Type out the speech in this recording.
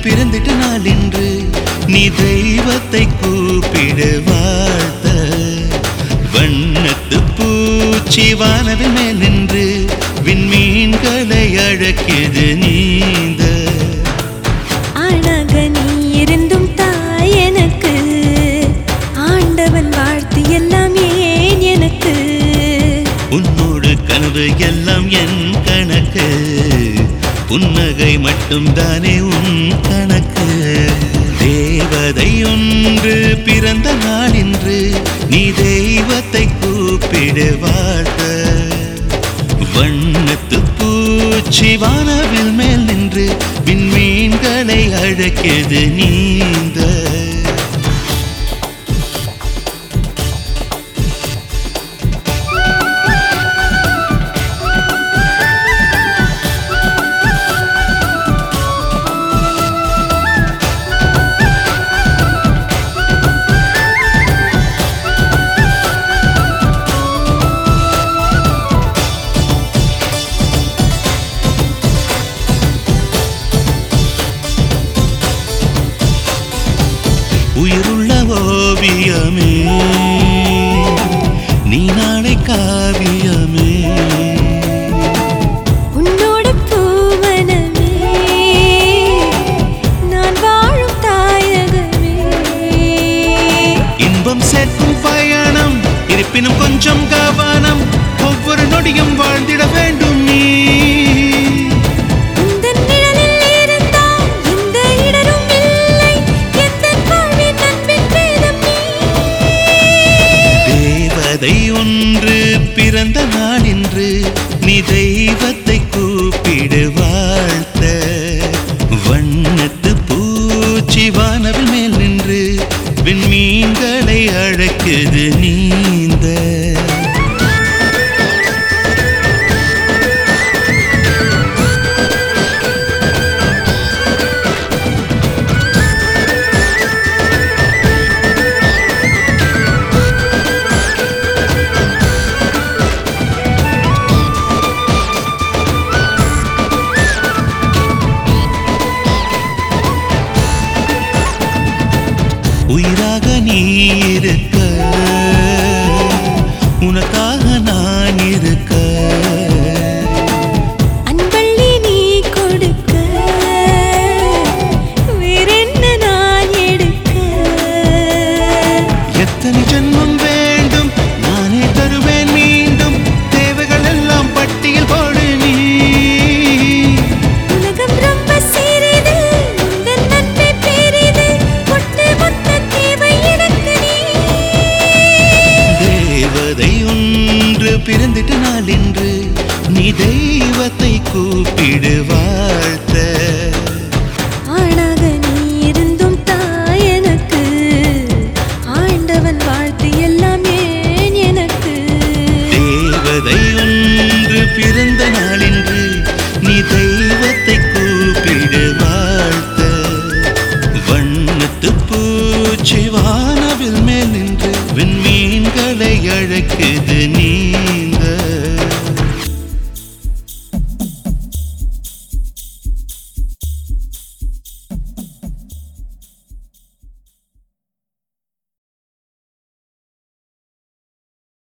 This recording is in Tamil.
பிறந்திட்ட நாள் இன்று நீ தெய்வத்தை கூப்பிட வாழ்த்த வண்ணத்து பூச்சி வானவில் மேல் நின்று விண்மீன்களை அழக்கியது நீந்த ஆணாக நீ இருந்தும் தாய் எனக்கு ஆண்டவன் வாழ்த்து எல்லாம் ஏன் எனக்கு உன்னோடு கனவு எல்லாம் என் கணக்கு புன்னகை மட்டும் தானே உன் கணக்கு தேவதை ஒன்று பிறந்த நாள் இன்று நீ தெய்வத்தை கூப்பிட வாழ்த்த வண்ணத்து பூச்சி வானவில் மேல் நின்று விண்மீன்களை அழைக்கிறது நீந்த உயிருள்ள ஓவியமே நீ நாளை காவியமே உன்னோட பூவனமே நான் வாழும் தாயகமே இன்பம் சேர்க்கும் பயணம் இருப்பினும் கொஞ்சம் கவனம் ஒவ்வொரு நொடியும் வாழ்ந்திட வேண்டும் நீ உந்தன் நிழலில் இருந்தால் எந்த இடரும் இல்லை எந்தன் வாழ்வின் அன்பின் வேதம் நீ தேவதை ஒன்று பிறந்த நாள் இன்று நீ தெய்வத்தை கூப்பிடு வாழ்த்த வண்ணத்து பூச்சி வானவில் மேல் நின்று விண்மீன்களை அழைக்குது நீ